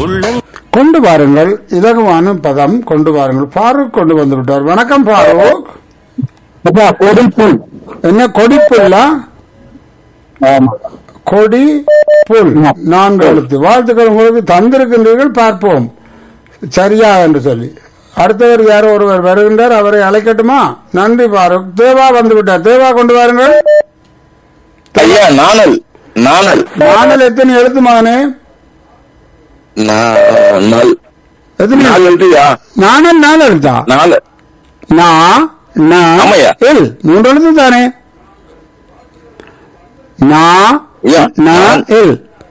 உள்ளம் கொண்டு வாருங்கள் இலகுவான பதம் கொண்டு வாருங்கள் ஃபாரூக் கொண்டு வந்து விட்டார் வணக்கம் ஃபாரூக் கொடிப்புல் என்ன கொடி புல்லா ஆமா கொடி புல் நான்கு எழுத்து வாழ்த்துக்கள் உங்களுக்கு தந்திருக்கின்றீர்கள் பார்ப்போம் சரியா என்று சொல்லி அடுத்தவர் யாரோ ஒருவர் வருகின்றார் அவரை அழைக்கட்டுமா நன்றி பாருக் தேவா வந்து விட்டார் தேவா கொண்டு வாருங்கள் ஐயா நாணல் நாணல் நானல் எத்தனை எழுத்து மகனே நா- நல் எத்தனை நாலு எழுத்துயா நானல் நாலு எழுத்தா நாலு நா நா ஆமாய்யா. இல் மூன்று எழுத்து தானே நா ஐயா, நா நான்- இல்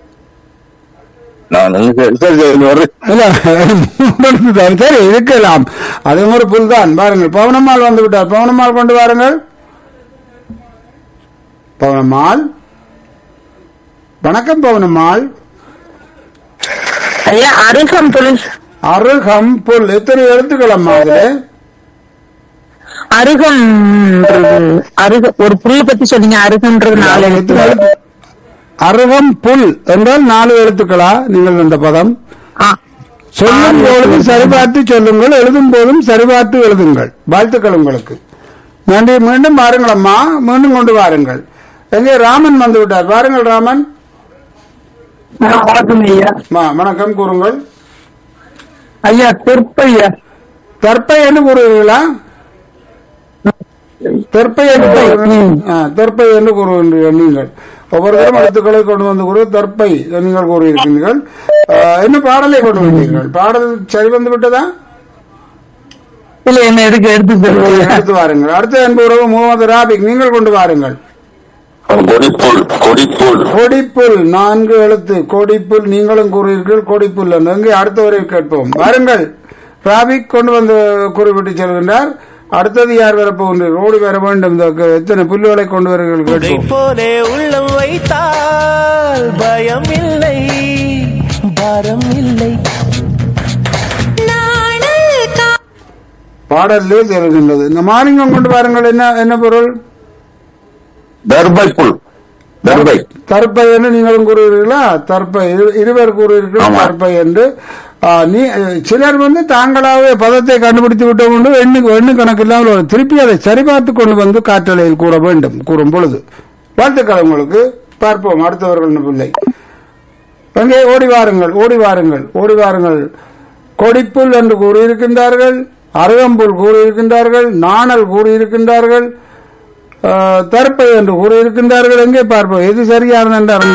நான் சரி சரி சரி ஒரு இல்ல மூன்று எழுத்து தான் சரி இருக்கலாம் அது ஒரு புல் தான் பாருங்கள் பவனம்மாள் வந்து விட்டார் பவனம்மாள் கொண்டு வாருங்கள் பவனம்மாள் வணக்கம் பவனம்மாள் ஐயா அருகம் புல் அருகம் புல் எத்தனை எழுத்துக்கள் அம்மா அதுல அருகம் அருக ஒரு புல்ல பத்தி சொன்னீங்க அருகம்ன்றது நாலு எழுத்து எத்தனை எழுத்து? அருகம் புல் என்றால் நாலு எழுத்துக்களா நீங்கள் இந்த பதம் ஆ, சொல்லும் பொழுது சரிபார்த்து சொல்லுங்கள் எழுதும் போதும் சரிபார்த்து எழுதுங்கள் வாழ்த்துக்கள் உங்களுக்கு நன்றி மீண்டும் வாருங்கள் அம்மா மீண்டும் கொண்டு வாருங்கள் எங்கே ராமன் வந்து விட்டார் வாருங்கள் ராமன் வணக்கம் ஐயா மா, வணக்கம் கூறுங்கள் ஐயா தெற்பையா தற்பை என்று கூறுவீர்களா தெற்பை என்று கூறுவீர்கள். ஆ, தெற்பை என்று கூறுகின்றீர்கள் நீங்கள் ஒவ்வொருவரும் எழுத்துக்களை கொண்டு வந்து கூறுவது தற்பை என்று நீங்கள் கூறியிருக்கிறீர்கள் ஆ, என்ன பாடலை கொண்டு வந்தீர்கள் பாடல் சரி வந்து விட்டதா இல்ல என்ன எடுக்க எடுத்து சொல்லுங்க எடுத்து வாருங்கள் அடுத்த அன்பு உறவு முகமது ராபிக் நீங்கள் கொண்டு வாருங்கள் கொடிப்புல் கொடிப்புல் கொடிப்புல் நான்கு எழுத்து கொடிப்புல் நீங்களும் கூறுவீர்கள் கொடிப்புல் என்று அங்கே அடுத்தவரை கேட்போம் வாருங்கள் ராபிக் கொண்டு வந்து குறிப்பிட்டு செல்கின்றார் அடுத்தது யார் வரப்போகின்றீர்கள் ஓடி வர வேண்டும் இந்த க- எத்தனை புல்லுகளை கொண்டு வருகிறீர்கள் உதை கேட்போம் போலே உள்ளம் வைத்தால் பயம் இல்லை பாரம் இல்லை பாடலே தெரிகின்றது இந்த மாலிங்கம் கொண்டு வாருங்கள் என்ன என்ன பொருள் தர்பை புல் தர்பை தற்பை என்று நீங்களும் கூறுவீர்களா தற்பை இரு- இருவர் கூறுவீர்கள் ஆமா. தற்பை என்று ஆ, நீ சிலர் வந்து தாங்களாகவே பதத்தை கண்டுபிடித்து விட்டோம் கொண்டு எண்ணு எண்ணு கணக்கு இல்லாமல் ஒரு- திருப்பி அதை சரிபார்த்து கொண்டு வந்து காற்றலையில் கூற வேண்டும் கூறும் பொழுது வாழ்த்துக்கள் உங்களுக்கு பார்ப்போம் அடுத்தவர்கள் பிள்ளை எங்கே ஓடி வாருங்கள் ஓடி வாருங்கள் ஓடி வாருங்கள் கொடிப்புல் என்று கூறியிருக்கின்றார்கள் அருகம்புல் கூறியிருக்கின்றார்கள் நாணல் கூறியிருக்கின்றார்கள் ஆ, தற்பை என்று கூறியிருக்கின்றார்கள் எங்கே பார்ப்போம் எது சரியானது என்று அறிந்து